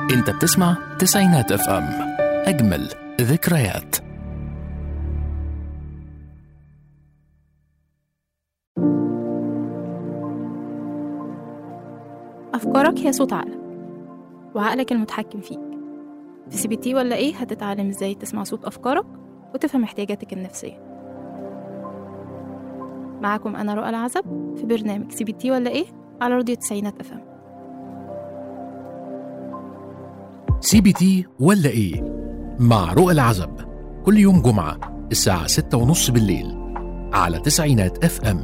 انت بتسمع تسعينات اف ام اجمل ذكريات أفكارك هي صوت عقلك وعقلك المتحكم فيك في سي بي تي ولا إيه هتتعلم إزاي تسمع صوت أفكارك وتفهم احتياجاتك النفسية معاكم أنا رؤى العزب في برنامج سي بي تي ولا إيه على راديو تسعينات أفهم سي بي تي ولا ايه مع رؤى العزب كل يوم جمعة الساعة ستة ونص بالليل على تسعينات اف ام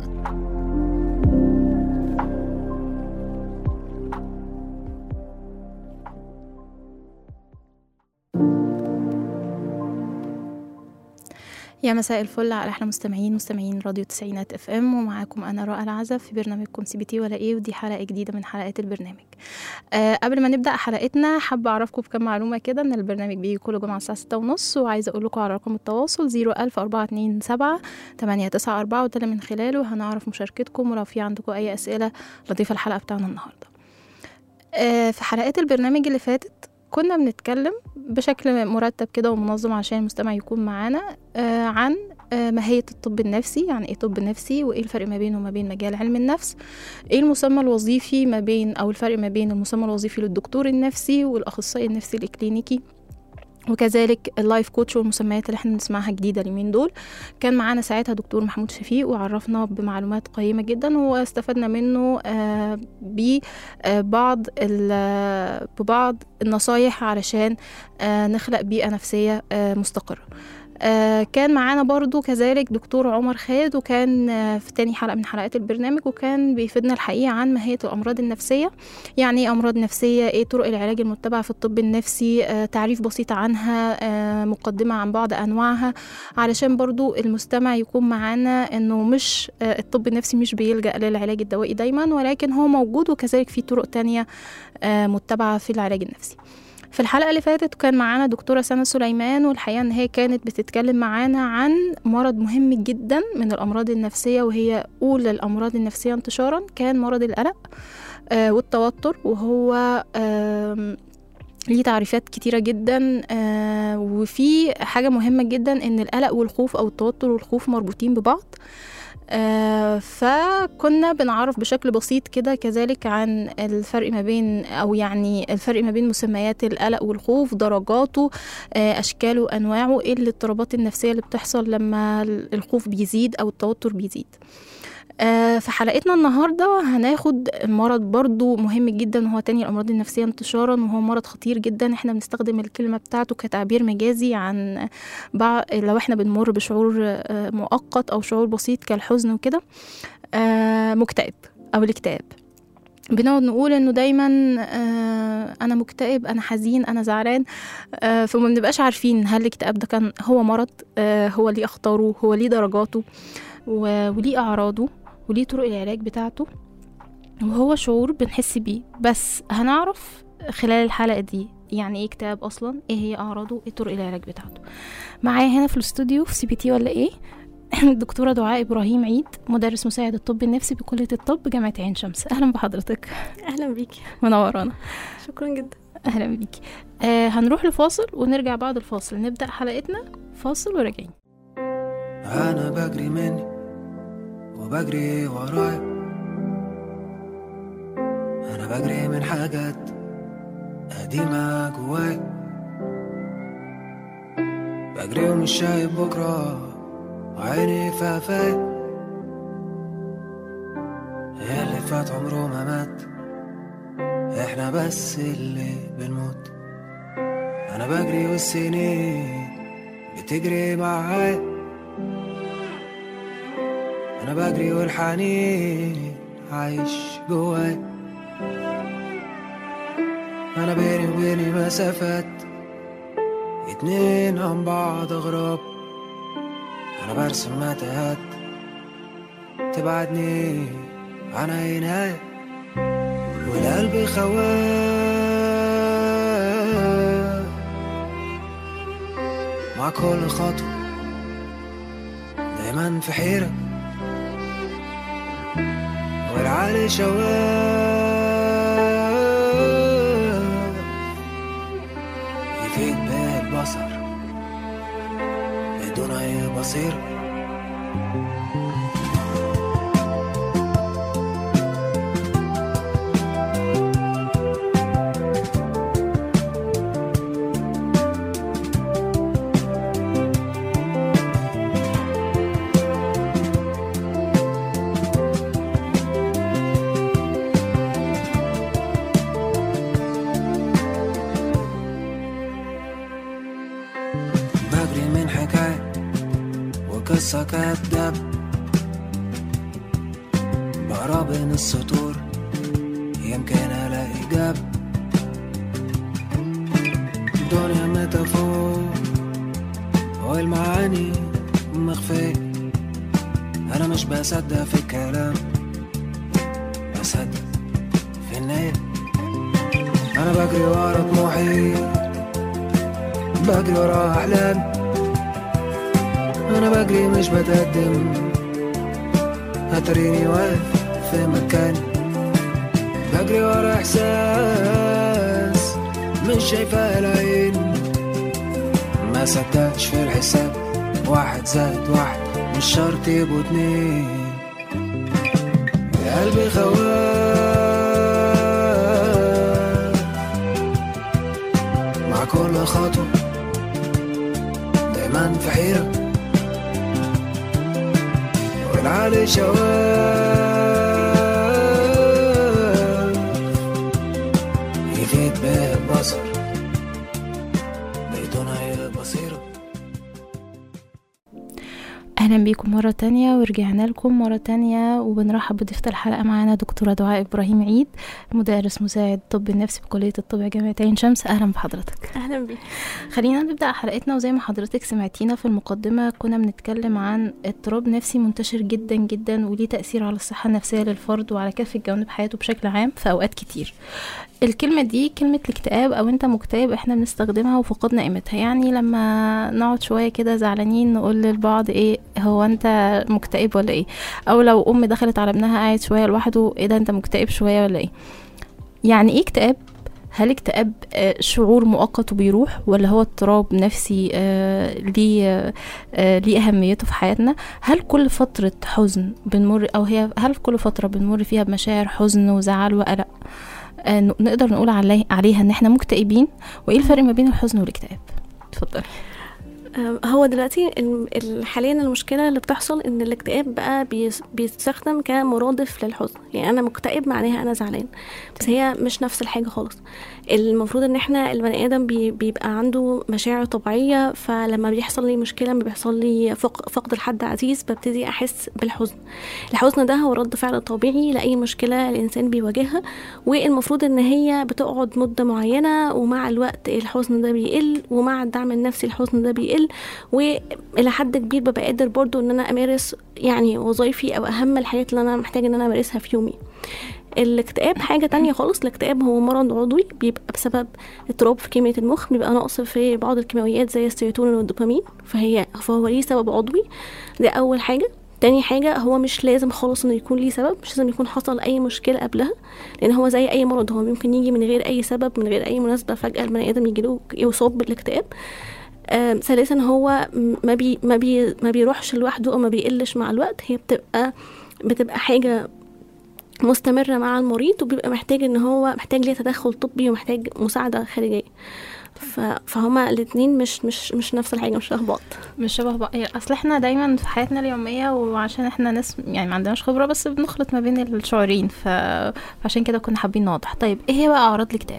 يا مساء الفل على احلى مستمعين مستمعين راديو تسعينات اف ام ومعاكم انا رؤى العزب في برنامجكم سي بي تي ولا ايه ودي حلقه جديده من حلقات البرنامج آه قبل ما نبدا حلقتنا حابه اعرفكم بكم معلومه كده ان البرنامج بيجي كل جمعه الساعه ستة ونص وعايزه اقول لكم على رقم التواصل 01427 894 وده اللي من خلاله هنعرف مشاركتكم ولو في عندكم اي اسئله لطيفه الحلقه بتاعنا النهارده آه في حلقات البرنامج اللي فاتت كنا بنتكلم بشكل مرتب كده ومنظم عشان المستمع يكون معانا آه عن آه ماهية الطب النفسي يعني ايه طب نفسي وايه الفرق ما بينه وما بين مجال علم النفس ايه المسمى الوظيفي ما بين او الفرق ما بين المسمى الوظيفي للدكتور النفسي والاخصائي النفسي الكلينيكي وكذلك اللايف كوتش والمسميات اللي احنا بنسمعها جديده اليومين دول كان معانا ساعتها دكتور محمود شفيق وعرفنا بمعلومات قيمه جدا واستفدنا منه آه ببعض ببعض النصايح علشان آه نخلق بيئه نفسيه آه مستقره آه كان معانا برضو كذلك دكتور عمر خالد وكان آه في تاني حلقة من حلقات البرنامج وكان بيفيدنا الحقيقة عن ماهية الأمراض النفسية يعني ايه أمراض نفسية ايه طرق العلاج المتبعة في الطب النفسي آه تعريف بسيط عنها آه مقدمة عن بعض أنواعها علشان برضو المستمع يكون معانا انه مش آه الطب النفسي مش بيلجأ للعلاج الدوائي دايما ولكن هو موجود وكذلك في طرق تانية آه متبعة في العلاج النفسي في الحلقة اللي فاتت كان معانا دكتورة سنة سليمان والحقيقة إن هي كانت بتتكلم معانا عن مرض مهم جدا من الأمراض النفسية وهي أولى الأمراض النفسية انتشارا كان مرض القلق آه والتوتر وهو آه ليه تعريفات كتيرة جدا آه وفي حاجة مهمة جدا إن القلق والخوف أو التوتر والخوف مربوطين ببعض آه فكنا بنعرف بشكل بسيط كده كذلك عن الفرق ما بين او يعني الفرق ما بين مسميات القلق والخوف درجاته آه اشكاله وانواعه ايه الاضطرابات النفسيه اللي بتحصل لما الخوف بيزيد او التوتر بيزيد آه في حلقتنا النهاردة هناخد مرض برضو مهم جدا وهو تاني الأمراض النفسية انتشارا وهو مرض خطير جدا احنا بنستخدم الكلمة بتاعته كتعبير مجازي عن لو احنا بنمر بشعور آه مؤقت أو شعور بسيط كالحزن وكده آه مكتئب أو الاكتئاب بنقعد نقول انه دايما آه انا مكتئب انا حزين انا زعلان آه فما بنبقاش عارفين هل الاكتئاب ده كان هو مرض آه هو ليه اخطاره هو ليه درجاته وليه اعراضه وليه طرق العلاج بتاعته وهو شعور بنحس بيه بس هنعرف خلال الحلقة دي يعني ايه اكتئاب اصلا ايه هي اعراضه ايه طرق العلاج بتاعته معايا هنا في الاستوديو في سي بي تي ولا ايه الدكتورة دعاء إبراهيم عيد مدرس مساعد الطب النفسي بكلية الطب جامعة عين شمس أهلا بحضرتك أهلا بيكي منورانا شكرا جدا أهلا بيكي آه هنروح لفاصل ونرجع بعد الفاصل نبدأ حلقتنا فاصل وراجعين أنا بجري مني وبجري ورايا أنا بجري من حاجات قديمة جوايا بجري ومش شايف بكرة وعيني في قفايا اللي فات عمره ما مات احنا بس اللي بنموت أنا بجري والسنين بتجري معايا انا بجري والحنين عايش جواي انا بيني وبيني مسافات اتنين عن بعض غراب انا برسم متاهات تبعدني عن عيناي والقلب خواف مع كل خطوة دايما في حيرة والعالي شواف بصر بدون أي بصير بجري من حكاية وقصة كداب بقرا بين السطور يمكن ألاقي جاب دنيا ميتافور والمعاني مخفية أنا مش بصدق في الكلام بصدق في النية أنا بجري ورا طموحي بجري ورا أحلامي أنا بجري مش بتقدم هتريني واقف في مكاني بجري ورا إحساس مش شايفاه العين ما صدقش في الحساب واحد زائد واحد مش شرط يبقوا اتنين يا قلبي خواف مع كل خطوة دايما في حيرة والعالي شواف يفيد به البصر بدون أي بصيرة اهلا بيكم مره تانية ورجعنا لكم مره تانية وبنرحب بضيفة الحلقه معانا دكتوره دعاء ابراهيم عيد مدرس مساعد طب النفسي بكليه الطب جامعه عين شمس اهلا بحضرتك اهلا بيك خلينا نبدا حلقتنا وزي ما حضرتك سمعتينا في المقدمه كنا بنتكلم عن اضطراب نفسي منتشر جدا جدا وليه تاثير على الصحه النفسيه للفرد وعلى كافه جوانب حياته بشكل عام في اوقات كتير الكلمة دي كلمة الاكتئاب أو أنت مكتئب احنا بنستخدمها وفقدنا قيمتها يعني لما نقعد شوية كده زعلانين نقول للبعض ايه هو أنت مكتئب ولا ايه أو لو أم دخلت على ابنها قاعد شوية لوحده ايه ده أنت مكتئب شوية ولا ايه يعني ايه اكتئاب هل اكتئاب آه، شعور مؤقت وبيروح ولا هو اضطراب نفسي آه، ليه آه، آه، ليه أهميته في حياتنا هل كل فترة حزن بنمر أو هي هل في كل فترة بنمر فيها بمشاعر حزن وزعل وقلق آه، ن- نقدر نقول علي عليها ان احنا مكتئبين وايه الفرق ما بين الحزن والاكتئاب اتفضلي أم، هو دلوقتي ال- ال- حاليا المشكله اللي بتحصل ان الاكتئاب بقى بيس- بيستخدم كمرادف للحزن يعني انا مكتئب معناها انا زعلان بس هي مش نفس الحاجه خالص المفروض ان احنا البني ادم بي بيبقى عنده مشاعر طبيعيه فلما بيحصل لي مشكله لما بيحصل لي فق- فقد لحد عزيز ببتدي احس بالحزن الحزن ده هو رد فعل طبيعي لاي مشكله الانسان بيواجهها والمفروض ان هي بتقعد مده معينه ومع الوقت الحزن ده بيقل ومع الدعم النفسي الحزن ده بيقل والى حد كبير ببقى قادر برضو ان انا امارس يعني وظايفي او اهم الحاجات اللي انا محتاجه ان انا امارسها في يومي الاكتئاب حاجة تانية خالص الاكتئاب هو مرض عضوي بيبقى بسبب اضطراب في كمية المخ بيبقى نقص في بعض الكيماويات زي السيروتونين والدوبامين فهي فهو ليه سبب عضوي ده أول حاجة تاني حاجة هو مش لازم خالص انه يكون ليه سبب مش لازم يكون حصل اي مشكلة قبلها لان هو زي اي مرض هو ممكن يجي من غير اي سبب من غير اي مناسبة فجأة البني ادم يجيله يصاب بالاكتئاب آم، ثالثا هو م- ما بي ما بي ما بيروحش لوحده او ما بيقلش مع الوقت هي بتبقى بتبقى حاجة مستمرة مع المريض وبيبقى محتاج ان هو محتاج ليه تدخل طبي ومحتاج مساعدة خارجية ف- فهما الاتنين مش مش مش نفس الحاجة مش شبه بعض مش شبه بعض يعني اصل احنا دايما في حياتنا اليوميه وعشان احنا ناس يعني ما عندناش خبره بس بنخلط ما بين الشعورين ف... فعشان كده كنا حابين نوضح طيب ايه هي بقى اعراض الاكتئاب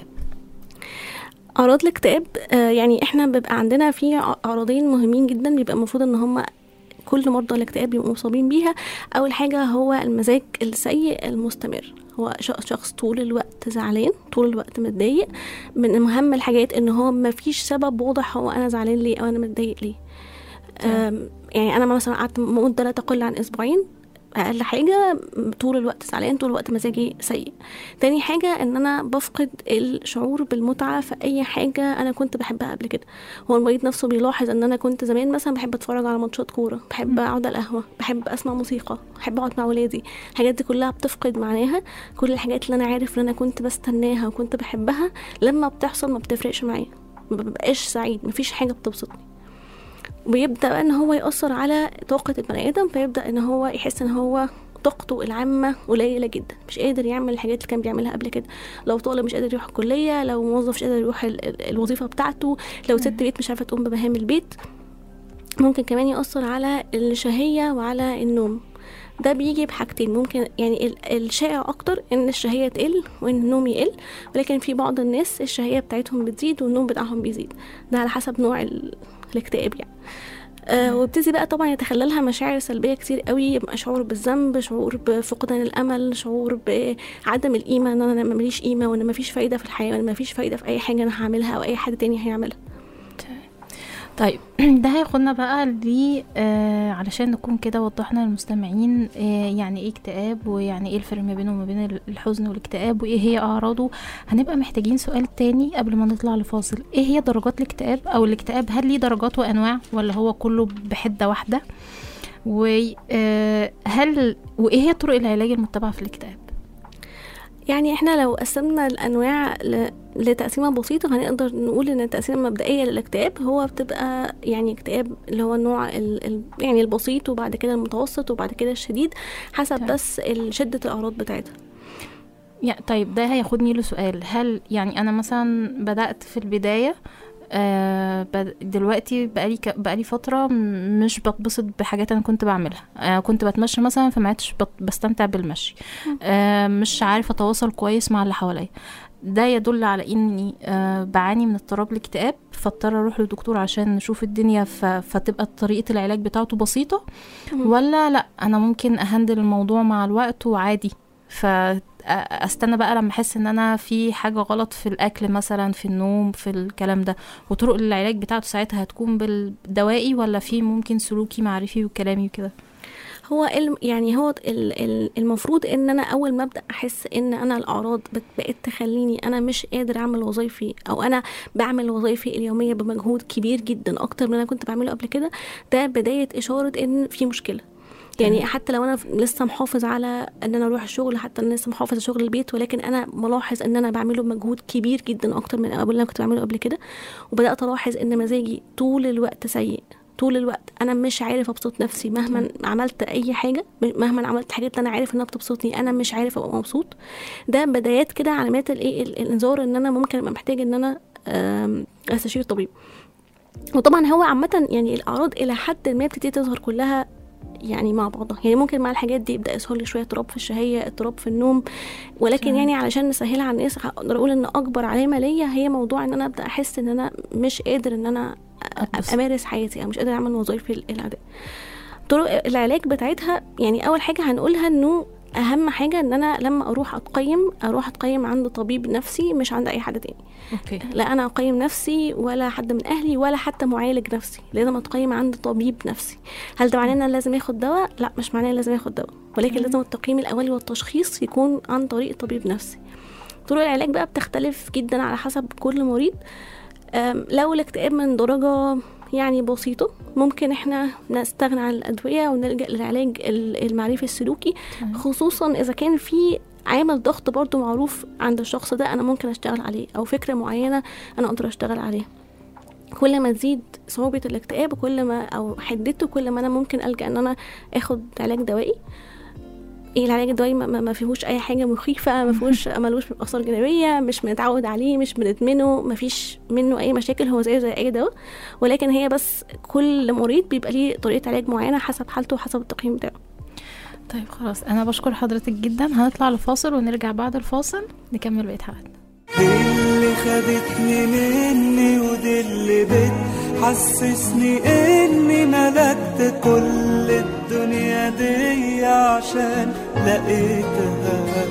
اعراض الاكتئاب آه، يعني احنا بيبقى عندنا في ع- اعراضين مهمين جدا بيبقى المفروض ان هما كل مرضى الاكتئاب بيبقوا مصابين بيها اول حاجه هو المزاج السيء المستمر هو ش- شخص طول الوقت زعلان طول الوقت متضايق من اهم الحاجات ان هو ما فيش سبب واضح هو انا زعلان ليه او انا متضايق ليه آم، يعني انا مثلا قعدت مده لا تقل عن اسبوعين اقل حاجه طول الوقت زعلان طول الوقت مزاجي سيء تاني حاجه ان انا بفقد الشعور بالمتعه في اي حاجه انا كنت بحبها قبل كده هو المريض نفسه بيلاحظ ان انا كنت زمان مثلا بحب اتفرج على ماتشات كوره بحب اقعد على القهوه بحب اسمع موسيقى بحب اقعد مع ولادي الحاجات دي كلها بتفقد معناها كل الحاجات اللي انا عارف ان انا كنت بستناها وكنت بحبها لما بتحصل ما بتفرقش معايا ما ببقاش سعيد مفيش حاجه بتبسطني ويبدا بقى ان هو ياثر على طاقه البني ادم فيبدا ان هو يحس ان هو طاقته العامة قليلة جدا مش قادر يعمل الحاجات اللي كان بيعملها قبل كده لو طالب مش قادر يروح الكلية لو موظف مش قادر يروح ال- ال- الوظيفة بتاعته لو ست بيت مش عارفة تقوم بمهام البيت ممكن كمان يأثر على الشهية وعلى النوم ده بيجي بحاجتين ممكن يعني ال- الشائع اكتر ان الشهية تقل وان النوم يقل ولكن في بعض الناس الشهية بتاعتهم بتزيد والنوم بتاعهم بيزيد ده على حسب نوع ال- الاكتئاب يعني آه وبتبتدي بقى طبعا يتخللها مشاعر سلبيه كتير قوي يبقى شعور بالذنب شعور بفقدان الامل شعور بعدم القيمه ان انا ماليش قيمه وان مفيش فايده في الحياه وان مفيش فايده في اي حاجه انا هعملها او اي حد تاني هيعملها طيب ده هياخدنا بقى ل آه علشان نكون كده وضحنا للمستمعين آه يعني ايه اكتئاب ويعني ايه الفرق ما بينه وما بين الحزن والاكتئاب وايه هي اعراضه هنبقى محتاجين سؤال تاني قبل ما نطلع لفاصل ايه هي درجات الاكتئاب او الاكتئاب هل ليه درجات وانواع ولا هو كله بحده واحده وهل وايه هي طرق العلاج المتبعه في الاكتئاب يعني احنا لو قسمنا الانواع ل- لتقسيمه بسيطه هنقدر نقول ان التقسيمه المبدئيه للاكتئاب هو بتبقى يعني اكتئاب اللي هو النوع ال ال يعني البسيط وبعد كده المتوسط وبعد كده الشديد حسب تمام. بس ال- شده الاعراض بتاعتها يعني طيب ده هياخدني لسؤال هل يعني انا مثلا بدأت في البداية آه بد- دلوقتي بقالي ك- بقالي فترة م- مش بتبسط بحاجات انا كنت بعملها آه كنت بتمشى مثلا فما عدتش بت- بستمتع بالمشي آه مش عارفة اتواصل كويس مع اللي حواليا ده يدل على اني آه بعاني من اضطراب الاكتئاب فاضطر اروح لدكتور عشان نشوف الدنيا ف... فتبقى طريقة العلاج بتاعته بسيطة مم. ولا لا انا ممكن اهندل الموضوع مع الوقت وعادي فاستنى بقى لما احس ان انا في حاجه غلط في الاكل مثلا في النوم في الكلام ده وطرق العلاج بتاعته ساعتها هتكون بالدوائي ولا في ممكن سلوكي معرفي وكلامي وكده هو الم- يعني هو ال- ال- المفروض ان انا اول ما ابدا احس ان انا الاعراض بت- بقت تخليني انا مش قادر اعمل وظايفي او انا بعمل وظايفي اليوميه بمجهود كبير جدا اكتر من اللي انا كنت بعمله قبل كده ده بدايه اشاره ان في مشكله يعني حتى لو انا لسه محافظ على ان انا اروح الشغل حتى انا لسه محافظ على شغل البيت ولكن انا ملاحظ ان انا بعمله بمجهود كبير جدا اكتر من اللي انا كنت بعمله قبل كده وبدات الاحظ ان مزاجي طول الوقت سيء طول الوقت انا مش عارف ابسط نفسي مهما عملت اي حاجه مهما عملت حاجات اللي انا عارف انها بتبسطني انا مش عارف ابقى مبسوط ده بدايات كده علامات الايه ال- الانذار ان انا ممكن ابقى محتاج ان انا آم، استشير طبيب وطبعا هو عامة يعني الأعراض إلى حد ما بتبتدي تظهر كلها يعني مع بعضها يعني ممكن مع الحاجات دي يبدا يظهر لي شويه اضطراب في الشهيه اضطراب في النوم ولكن تمام. يعني علشان نسهلها على الناس هقدر اقول ان اكبر علامه ليا هي موضوع ان انا ابدا احس ان انا مش قادر ان انا أ- أتبسط. امارس حياتي او مش قادر اعمل وظايفي العاديه طرق العلاج بتاعتها يعني اول حاجه هنقولها انه اهم حاجه ان انا لما اروح اتقيم اروح اتقيم عند طبيب نفسي مش عند اي حد تاني اوكي لا انا اقيم نفسي ولا حد من اهلي ولا حتى معالج نفسي لازم اتقيم عند طبيب نفسي هل ده معناه ان انا لازم اخد دواء لا مش معناه ان لازم اخد دواء ولكن لازم التقييم الاولي والتشخيص يكون عن طريق طبيب نفسي طرق العلاج بقى بتختلف جدا على حسب كل مريض أم، لو الاكتئاب من درجة يعني بسيطة ممكن احنا نستغنى عن الأدوية ونلجأ للعلاج ال- المعرفي السلوكي تمام. خصوصا إذا كان في عامل ضغط برضو معروف عند الشخص ده أنا ممكن أشتغل عليه أو فكرة معينة أنا أقدر أشتغل عليها كل ما تزيد صعوبة الاكتئاب كل ما أو حدته كل ما أنا ممكن ألجأ إن أنا آخد علاج دوائي إيه العلاج الدوائي ما- ما ما فيهوش اي حاجه مخيفه ما فيهوش ملوش اثار جانبيه مش بنتعود عليه مش بندمنه ما فيش منه اي مشاكل هو زيه زي اي دواء ولكن هي بس كل مريض بيبقى ليه طريقه علاج معينه حسب حالته وحسب التقييم بتاعه طيب خلاص انا بشكر حضرتك جدا هنطلع لفاصل ونرجع بعد الفاصل نكمل بقيه حلقتنا دي اللي خدتني مني ودي اللي بتحسسني اني ملكت كل الدنيا دي عشان لقيتها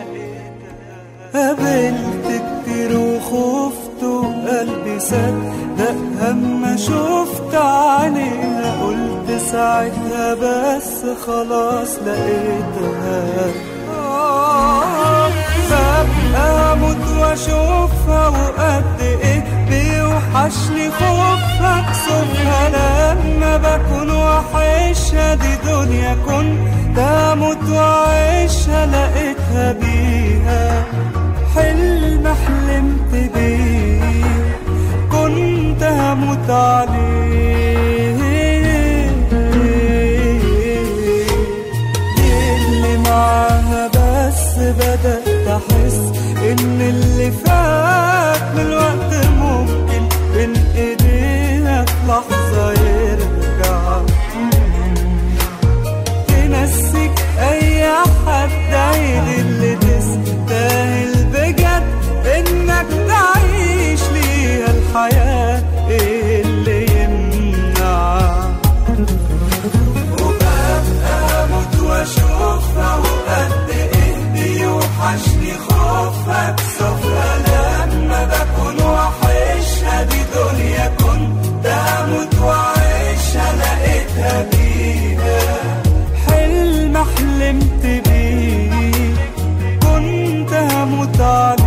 قابلت كتير وخفت وقلبي صدق اما شفت عينيها قلت ساعتها بس خلاص لقيتها آه، ببقى اموت واشوفها وقد ايه بيوحشني خوفها كسوفها لما بكون وحشها دي دنيا كنت اموت واعيشها لقيتها بيها حلم حلمت بيه كنت عليه دي اللي معاها بس بدأت أحس إن اللي فات من الوقت ممكن بين إيديها في لحظة يرجع تنسيك اي حد عيد اللي تستاهل بجد انك تعيش ليها الحياة إيه اللي يمنع وببقى اموت واشوفها وقد ايه بيوحشني خوفها بسفرة لما بكون وحشها دي دنيا كنت اموت واعيشها لقيتها بيها حلم حلمت بيه كنت هموت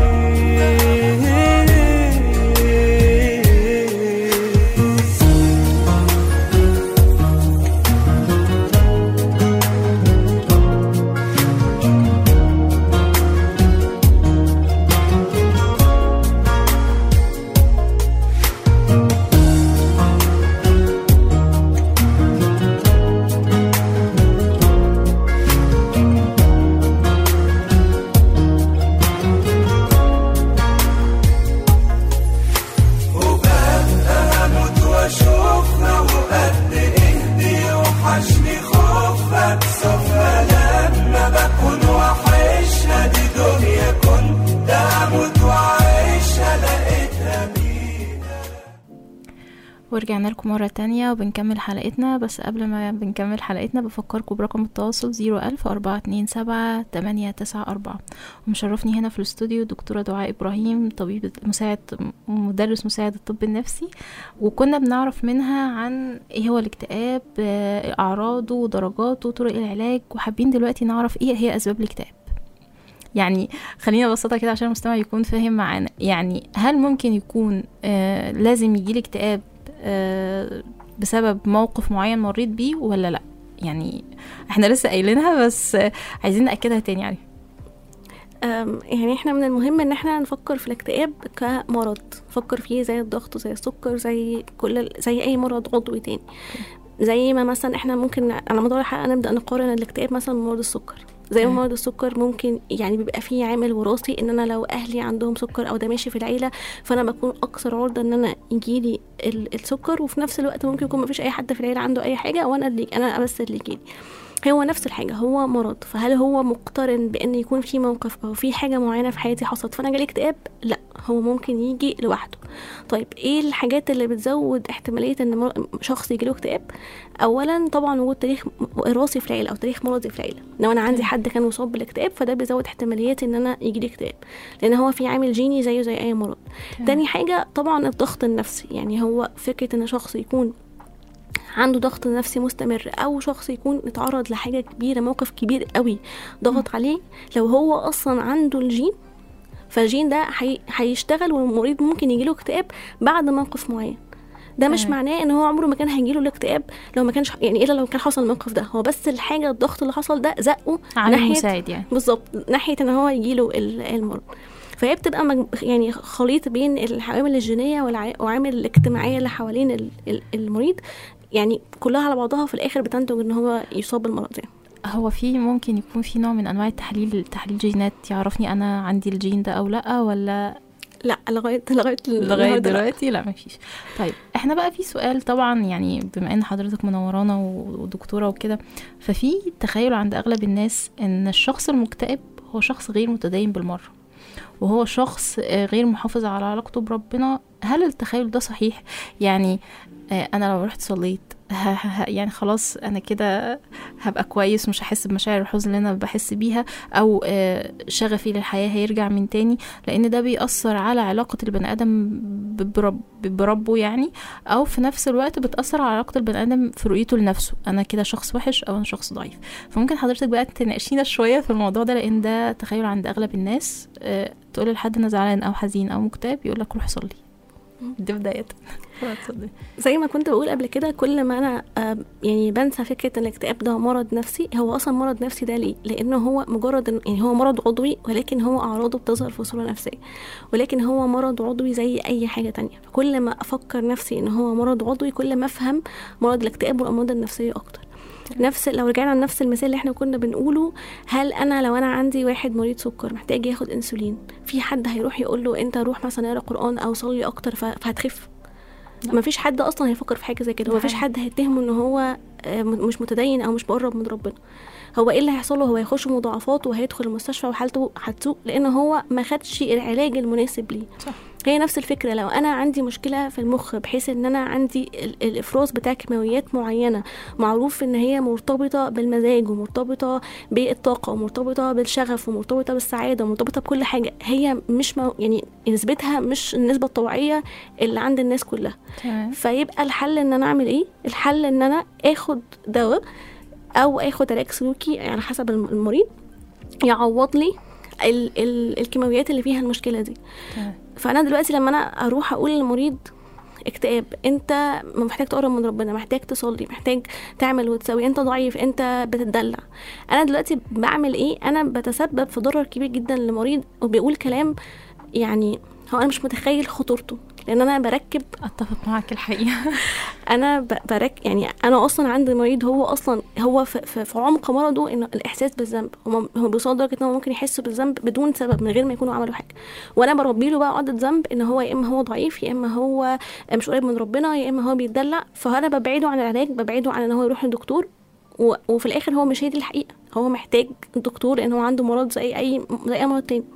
عليه وببقى هموت واشوفها وقد ايه بيوحشني خوفها بصفها لما بكون وحشها دي دنيا كنت اموت واعيشها لقيتها بيها ورجعنا لكم مرة تانية وبنكمل حلقتنا بس قبل ما بنكمل حلقتنا بفكركم برقم التواصل زيرو ألف أربعة اتنين سبعة تمانية تسعة أربعة ومشرفني هنا في الاستوديو دكتورة دعاء إبراهيم طبيب مساعد مدرس مساعد الطب النفسي وكنا بنعرف منها عن ايه هو الاكتئاب آه، أعراضه ودرجاته وطرق العلاج وحابين دلوقتي نعرف ايه هي أسباب الاكتئاب يعني خلينا نبسطها كده عشان المستمع يكون فاهم معانا يعني هل ممكن يكون آه لازم يجيلي اكتئاب آه بسبب موقف معين مريت بيه ولا لا يعني احنا لسه قايلينها بس آه عايزين نأكدها تاني يعني أم، يعني احنا من المهم ان احنا نفكر في الاكتئاب كمرض نفكر فيه زي الضغط زي السكر زي كل ال- زي اي مرض عضوي تاني زي ما مثلا احنا ممكن على مدار الحلقه نبدا نقارن الاكتئاب مثلا بمرض السكر زي ما مم. مرض السكر ممكن يعني بيبقى فيه عامل وراثي ان انا لو اهلي عندهم سكر او ده ماشي في العيله فانا بكون اكثر عرضه ان انا يجيلي ال- السكر وفي نفس الوقت ممكن يكون مفيش اي حد في العيله عنده اي حاجه وانا اللي انا بس اللي يجيلي هو نفس الحاجة هو مرض فهل هو مقترن بأن يكون في موقف أو في حاجة معينة في حياتي حصلت فأنا جالي اكتئاب؟ لا هو ممكن يجي لوحده طيب ايه الحاجات اللي بتزود احتمالية ان مر- شخص يجيله اكتئاب اولا طبعا وجود تاريخ وراثي في العيله او تاريخ مرضي في العيله لو انا عندي حد كان مصاب بالاكتئاب فده بيزود احتماليات ان انا يجيلي اكتئاب لان هو في عامل جيني زيه زي اي مرض تاني حاجه طبعا الضغط النفسي يعني هو فكره ان شخص يكون عنده ضغط نفسي مستمر او شخص يكون اتعرض لحاجه كبيره موقف كبير قوي ضغط عليه لو هو اصلا عنده الجين فالجين ده هي- هيشتغل والمريض ممكن يجيله اكتئاب بعد موقف معين ده مش تمام. معناه ان هو عمره ما كان هيجيله الاكتئاب لو ما كانش يعني الا لو كان حصل الموقف ده هو بس الحاجه الضغط اللي حصل ده زقه عامل ناحيه مساعد يعني بالظبط ناحيه ان هو يجيله ال- المرض فهي بتبقى مج... يعني خليط بين العوامل الجينيه والع- والعوامل الاجتماعيه اللي حوالين ال- ال- المريض يعني كلها على بعضها في الاخر بتنتج ان هو يصاب بالمرض يعني هو في ممكن يكون في نوع من انواع التحليل تحليل جينات يعرفني انا عندي الجين ده او لا ولا لا لغايه لغايه لغايه النهاردة لا. دلوقتي لا مفيش طيب احنا بقى في سؤال طبعا يعني بما ان حضرتك منورانا و- ودكتوره وكده ففي تخيل عند اغلب الناس ان الشخص المكتئب هو شخص غير متدين بالمره وهو شخص آه، غير محافظ على علاقته بربنا هل التخيل ده صحيح يعني آه، انا لو رحت صليت ه- ه- ه- يعني خلاص انا كده هبقى كويس مش هحس بمشاعر الحزن اللي انا بحس بيها او آه، شغفي للحياه هيرجع من تاني لان ده بيأثر على علاقة البني ادم ب- برب بربه يعني او في نفس الوقت بتأثر على علاقة البني ادم في رؤيته لنفسه انا كده شخص وحش او انا شخص ضعيف فممكن حضرتك بقى تناقشينا شوية في الموضوع ده لان ده تخيل عند اغلب الناس آه، تقول لحد انا زعلان او حزين او مكتئب يقول لك روح صلي دي بداية اتفضلي. زي ما كنت بقول قبل كده كل ما انا آه، يعني بنسى فكره ان الاكتئاب ده مرض نفسي هو اصلا مرض نفسي ده ليه لانه هو مجرد إن- يعني هو مرض عضوي ولكن هو اعراضه بتظهر في صوره نفسيه ولكن هو مرض عضوي زي اي حاجه تانية كل ما افكر نفسي ان هو مرض عضوي كل ما افهم مرض الاكتئاب والامراض النفسيه اكتر نفس لو رجعنا لنفس المثال اللي احنا كنا بنقوله هل انا لو انا عندي واحد مريض سكر محتاج ياخد انسولين في حد هيروح يقول له انت روح مثلا اقرا قران او صلي اكتر ف- فهتخف ما فيش حد اصلا هيفكر في حاجه زي كده ما فيش حد هيتهمه ان هو آه، م- مش متدين او مش مقرب من ربنا هو ايه اللي هيحصل له هو هيخش مضاعفات وهيدخل المستشفى وحالته هتسوء لان هو ما خدش العلاج المناسب ليه صح. هي نفس الفكره لو انا عندي مشكله في المخ بحيث ان انا عندي ال- الافراز بتاع كيماويات معينه معروف ان هي مرتبطه بالمزاج ومرتبطه بالطاقه ومرتبطه بالشغف ومرتبطه بالسعاده ومرتبطه بكل حاجه هي مش مو يعني نسبتها مش النسبه الطبيعيه اللي عند الناس كلها تمام فيبقى الحل ان انا اعمل ايه الحل ان انا اخد دواء او اخد علاج سلوكي على حسب الم- المريض يعوض لي ال- ال- الكيماويات اللي فيها المشكله دي تمام فانا دلوقتي لما انا اروح اقول للمريض اكتئاب انت محتاج تقرب من ربنا محتاج تصلي محتاج تعمل وتسوي انت ضعيف انت بتدلع انا دلوقتي بعمل ايه انا بتسبب في ضرر كبير جدا للمريض وبيقول كلام يعني هو انا مش متخيل خطورته لان انا بركب اتفق معاك الحقيقة انا ب- برك يعني انا اصلا عندي مريض هو اصلا هو في, في, في عمق مرضه انه الاحساس بالذنب هو هو بيوصل لدرجه ان هو ممكن يحس بالذنب بدون سبب من غير ما يكونوا عملوا حاجه وانا بربي له بقى عقده ذنب ان هو يا اما هو ضعيف يا اما هو مش قريب من ربنا يا اما هو بيتدلع فانا ببعده عن العلاج ببعده عن ان هو يروح لدكتور و- وفي الاخر هو مش هي دي الحقيقه هو محتاج دكتور لان هو عنده مرض زي اي زي اي مرض تاني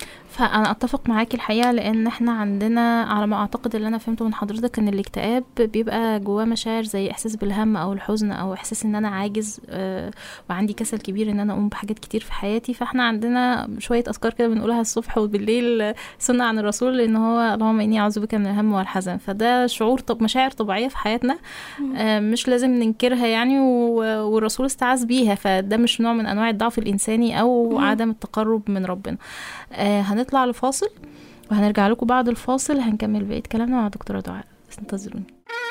فانا اتفق معاكي الحقيقه لان احنا عندنا على ما اعتقد اللي انا فهمته من حضرتك ان الاكتئاب بيبقى جواه مشاعر زي احساس بالهم او الحزن او احساس ان انا عاجز آه، وعندي كسل كبير ان انا اقوم بحاجات كتير في حياتي فاحنا عندنا شويه اذكار كده بنقولها الصبح وبالليل آه، سنه عن الرسول ان هو اللهم اني اعوذ بك من الهم والحزن فده شعور طب مشاعر طبيعيه في حياتنا آه، مش لازم ننكرها يعني و- والرسول استعاذ بيها فده مش نوع من انواع الضعف الانساني او مم. عدم التقرب من ربنا آه هنطلع لفاصل وهنرجع لكم بعد الفاصل هنكمل بقية كلامنا مع دكتورة دعاء بس انتظروني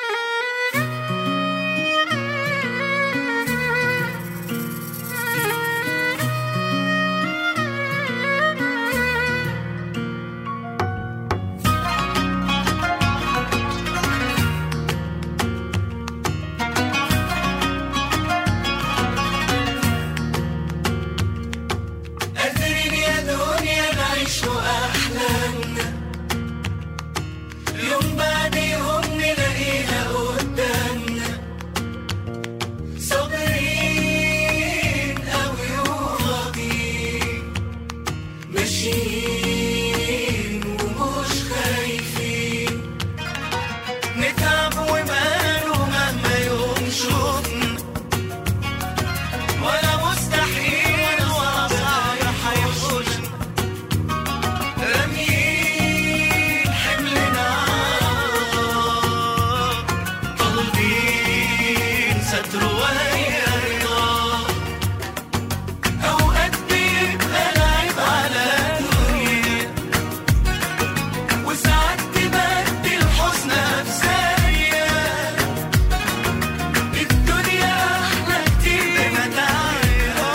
قادرين يا دنيا نعيش أحلامنا يوم بعد يوم نلاقيها قدامنا صابرين أوي وراضيين ماشيين ومش خايفين نتعب وماله مهما يوم شوفنا ولا مستحيل ولا صعب هيحوشنا راميين حملنا عار طالبين ستر وهي رضا أوقات بيبقى لعب على الدنيا وساعات تبدل حزنها في ثانية الدنيا احلى كتير بمتاعها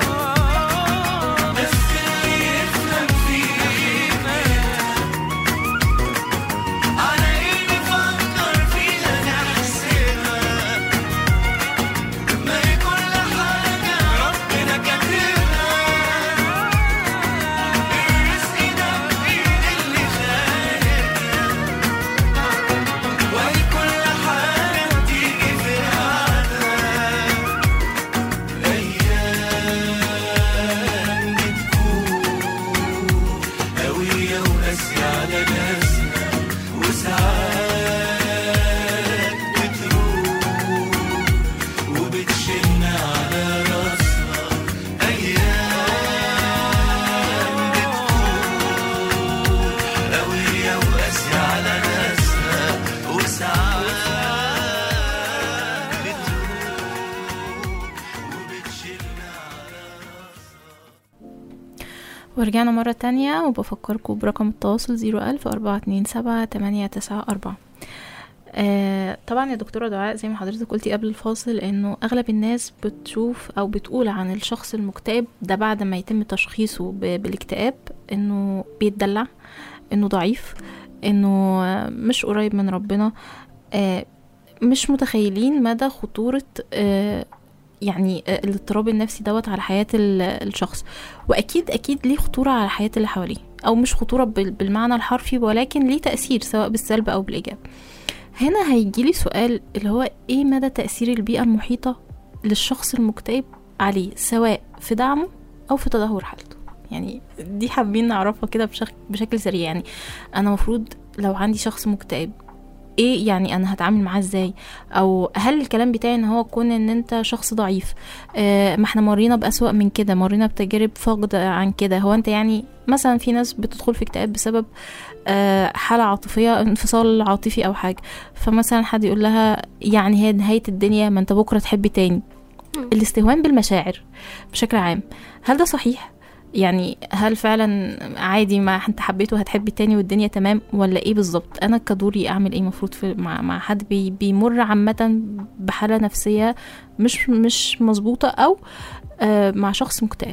بس اللي يفهم فينا على ايه نفكر فيها نحسبها ما هي كل حاجة ربنا كاتبها الرزق ده بإيد اللي خالقها وهي كل حاجة بتيجي في ميعادها أيام بتكون قوية وقاسية على ناسنا وساعات بتروح وبتشيلنا على راسنا أيام بتكون قوية وقاسية على ناسنا وساعات بتروح وبتشيلنا على ورجعنا مرة تانية وبفكركم برقم التواصل زيرو ألف أربعة اتنين سبعة تمانية تسعة أربعة آه طبعا يا دكتورة دعاء زي ما حضرتك قلتي قبل الفاصل انه اغلب الناس بتشوف او بتقول عن الشخص المكتئب ده بعد ما يتم تشخيصه ب- بالاكتئاب انه بيتدلع انه ضعيف انه آه، مش قريب من ربنا آه مش متخيلين مدى خطورة آه يعني آه، الاضطراب النفسي دوت على حياة ال- الشخص واكيد اكيد ليه خطورة على حياة اللي حواليه او مش خطورة بال- بالمعنى الحرفي ولكن ليه تأثير سواء بالسلب او بالايجاب هنا هيجيلي سؤال اللي هو ايه مدى تأثير البيئة المحيطة للشخص المكتئب عليه سواء في دعمه او في تدهور حالته يعني دي حابين نعرفها كده بشكل, بشكل سريع يعني انا مفروض لو عندي شخص مكتئب ايه يعني انا هتعامل معاه ازاي او هل الكلام بتاعي ان هو كون ان انت شخص ضعيف آه ما احنا مرينا بأسوأ من كده مرينا بتجارب فقد عن كده هو انت يعني مثلا في ناس بتدخل في اكتئاب بسبب آه حالة عاطفية انفصال عاطفي او حاجة فمثلا حد يقول لها يعني هي نهاية الدنيا ما انت بكرة تحب تاني مم. الاستهوان بالمشاعر بشكل عام هل ده صحيح؟ يعني هل فعلا عادي ما انت حبيته هتحبي تاني والدنيا تمام ولا ايه بالظبط انا كدوري اعمل ايه المفروض في مع, مع حد بي بيمر عامه بحاله نفسيه مش مش مظبوطه او آه مع شخص مكتئب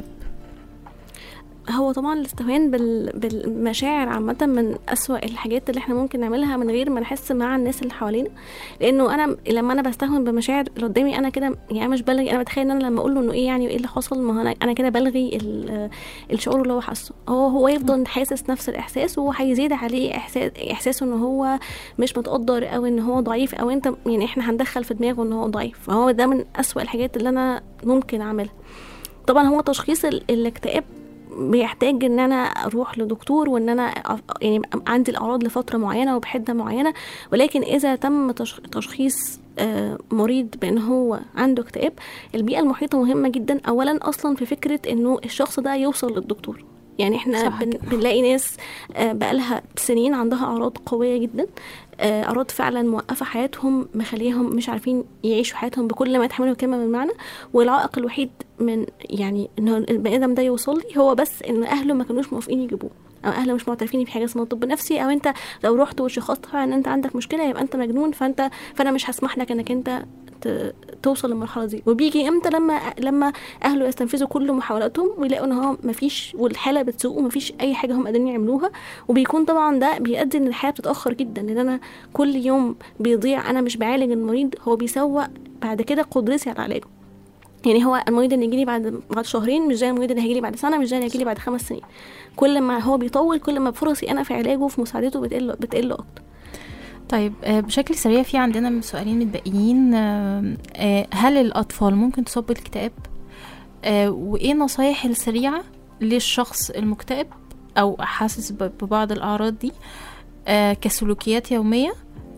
هو طبعا الاستهوان بال... بالمشاعر عامة من أسوأ الحاجات اللي احنا ممكن نعملها من غير ما نحس مع الناس اللي حوالينا لأنه أنا لما أنا بستهون بمشاعر اللي قدامي أنا كده يعني مش بلغي أنا بتخيل إن أنا لما أقول له إنه إيه يعني وإيه اللي حصل ما هو أنا, أنا كده بلغي ال... الشعور اللي هو حاسه هو هو يفضل حاسس نفس الإحساس وهيزيد عليه إحساس إحساسه إن هو مش متقدر أو إن هو ضعيف أو أنت يعني احنا هندخل في دماغه إن هو ضعيف فهو ده من أسوأ الحاجات اللي أنا ممكن أعملها طبعا هو تشخيص ال- الاكتئاب بيحتاج ان انا اروح لدكتور وان انا أف- يعني عندي الاعراض لفتره معينه وبحده معينه ولكن اذا تم تش- تشخيص آه، مريض بان هو عنده اكتئاب البيئه المحيطه مهمه جدا اولا اصلا في فكره انه الشخص ده يوصل للدكتور يعني احنا صح بن كده. بنلاقي ناس آه، بقالها سنين عندها اعراض قويه جدا آه، اعراض فعلا موقفه حياتهم مخليهم مش عارفين يعيشوا حياتهم بكل ما تحمله الكلمه من معنى والعائق الوحيد من يعني ان البني ادم ده يوصل لي هو بس ان اهله ما كانوش موافقين يجيبوه او اهله مش معترفين بحاجه اسمها طب نفسي او انت لو رحت وشخصت فعلا ان انت عندك مشكله يبقى انت مجنون فانت فانا مش هسمح لك انك انت ت- توصل للمرحله دي وبيجي امتى لما لما اهله يستنفذوا كل محاولاتهم ويلاقوا ان هو مفيش والحاله بتسوق ومفيش اي حاجه هم قادرين يعملوها وبيكون طبعا ده بيؤدي ان الحياه بتتاخر جدا لان انا كل يوم بيضيع انا مش بعالج المريض هو بيسوق بعد كده قدرتي على علاجه يعني هو المريض اللي يجيلي بعد بعد شهرين مش زي المريض اللي هيجيلي بعد سنه مش زي اللي هيجيلي بعد خمس سنين كل ما هو بيطول كل ما فرصي انا في علاجه وفي مساعدته بتقل بتقل اكتر طيب آه، بشكل سريع في عندنا سؤالين متبقيين آه، آه، هل الأطفال ممكن تصاب بالاكتئاب؟ آه، وإيه النصايح السريعة للشخص المكتئب أو حاسس ب- ببعض الأعراض دي آه، كسلوكيات يومية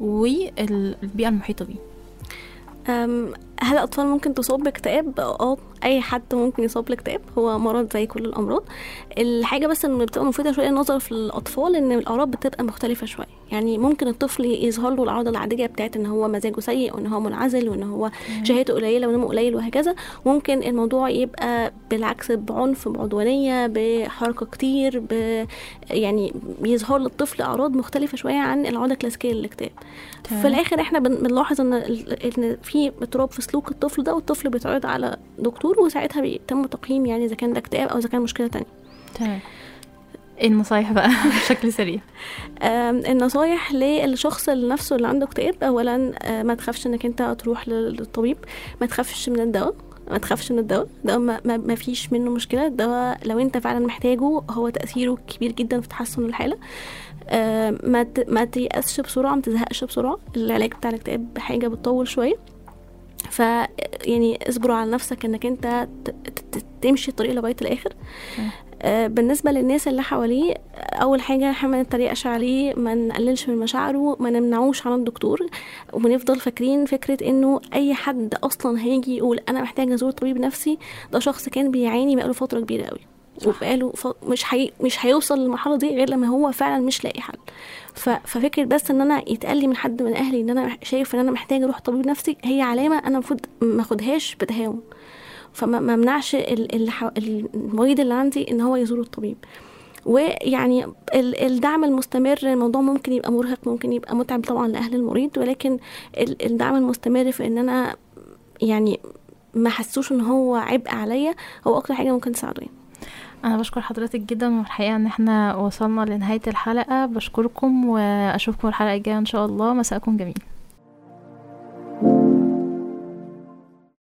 والبيئة المحيطة بيه أم، هل الأطفال ممكن تصاب باكتئاب؟ اه أي حد ممكن يصاب بالاكتئاب هو مرض زي كل الأمراض الحاجة بس اللي بتبقى مفيدة شوية النظر في الأطفال إن الأعراض بتبقى مختلفة شوية يعني ممكن الطفل يظهر له الأعراض العادية بتاعت إن هو مزاجه سيء وإن هو منعزل وإن هو شهيته قليلة ونومه قليل وهكذا ممكن الموضوع يبقى بالعكس بعنف بعدوانية بحركة كتير ب... يعني بيظهر للطفل أعراض مختلفة شوية عن العادة الكلاسيكية للاكتئاب تمام. في الاخر احنا بن- بنلاحظ ان ال- ان في اضطراب في سلوك الطفل ده والطفل بيتعرض على دكتور وساعتها بيتم تقييم يعني اذا كان ده اكتئاب او اذا كان مشكله تانية تمام إيه النصايح بقى بشكل سريع آم، النصايح للشخص اللي نفسه اللي عنده اكتئاب اولا آه، ما تخافش انك انت تروح لل- للطبيب ما تخافش من الدواء ما تخافش من الدواء ده ما, ما, ما فيش منه مشكله الدواء لو انت فعلا محتاجه هو تاثيره كبير جدا في تحسن الحاله آه، ما ت- ما تيأسش بسرعه ما تزهقش بسرعه العلاج بتاع الاكتئاب حاجه بتطول شويه ف يعني اصبروا على نفسك انك انت ت- ت- ت- تمشي الطريق لغايه الاخر آه، بالنسبه للناس اللي حواليه اول حاجه احنا ما نتريقش عليه ما نقللش من مشاعره ما نمنعوش عن الدكتور ونفضل فاكرين فكره انه اي حد اصلا هيجي يقول انا محتاج ازور طبيب نفسي ده شخص كان بيعاني بقاله فتره كبيره قوي وبقاله ف... مش حي... مش هيوصل للمرحله دي غير لما هو فعلا مش لاقي حل ف... ففكره بس ان انا يتقال لي من حد من اهلي ان انا مح- شايف ان انا محتاج اروح طبيب نفسي هي علامه انا المفروض ما اخدهاش بتهاون فما ما منعش ال- اللي حو- المريض اللي عندي ان هو يزور الطبيب ويعني ال- الدعم المستمر الموضوع ممكن يبقى مرهق ممكن يبقى متعب طبعا لاهل المريض ولكن ال- الدعم المستمر في ان انا يعني ما حسوش ان هو عبء عليا هو اكتر حاجه ممكن تساعده يعني. انا بشكر حضرتك جدا والحقيقه ان احنا وصلنا لنهايه الحلقه بشكركم واشوفكم الحلقه الجايه ان شاء الله مساءكم جميل